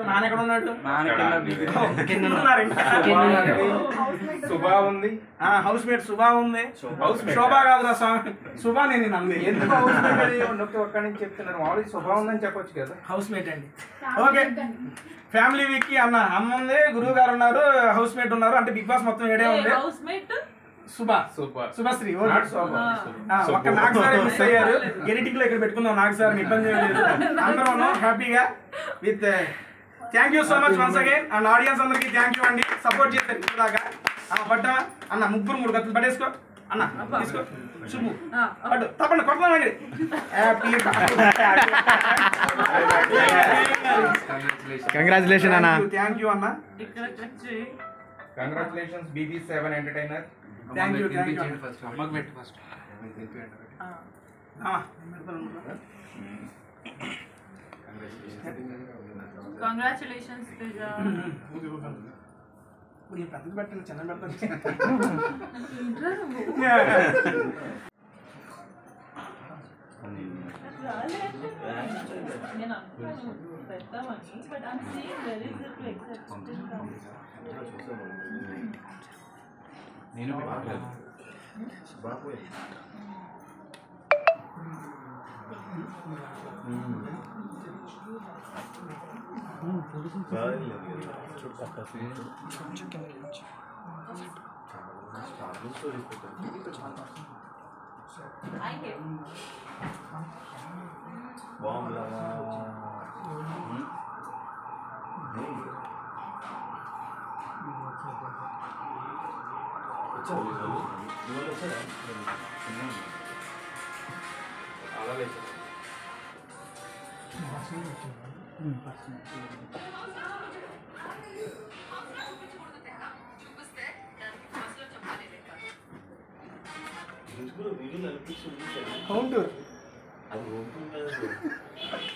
నాన్న ఎక్కడ ఉన్నాడు కింద ఉన్నారు ఇంకా. సుభా ఉంది హౌస్ మేట్ శుభా ఉంది House mate. శోభా కాదురా స్వామి శుభా నేను నమ్మి ఎందుకు అవసరం లేదు? నొక్కి ఒక్కడి నుంచి చెప్తున్నారు మామూలు సుభా ఉందని చెప్పొచ్చు కదా హౌస్ మేట్ అండి ఓకే ఫ్యామిలీ వీక్ కి అన్న అమ్మ ఉంది గురువు గారు ఉన్నారు హౌస్ మేట్ ఉన్నారు అంటే బిగ్ బాస్ మొత్తం ఏడే ఉంది housemate Shubha super Shubhashree not Shobha. ఆ, ఒక్క నాగ్ సార్ మిస్ అయ్యారు ఎడిటింగ్ లో ఇక్కడ పెట్టుకుందాం నాగ్ సార్ ఇబ్బంది ఏమీ లేదు అందరం ఉన్నాం హ్యాపీగా with thank you so much once again and audience అందరికి థ్యాంక్ యూ అండి సపోర్ట్ చేశారు ఇప్పుడు దాకా పడ్డా అన్న ముగ్గురు మూడు కత్తులు పడేసుకో అన్న తీసుకో శుభు పట్టు తప్పండి కొట్టడం అండి హ్యాపీ కంగ్రాచులేషన్ అన్న థ్యాంక్ యూ అన్న ఇక్కడ click చేయి. Congratulations BB seven entertainer thank you thank you అమ్మకి పెట్టు ఫస్ట్ ఆ. కంగ్రాచులేషన్స్ తేజ పెద్దది పెట్టండి చిన్న పెడతాను ఏంట్రా నువ్వు? రాలేదు. నేను అనుకున్నాను పెడతామని but I'm seeing very to except నేను హోమ్ టూర్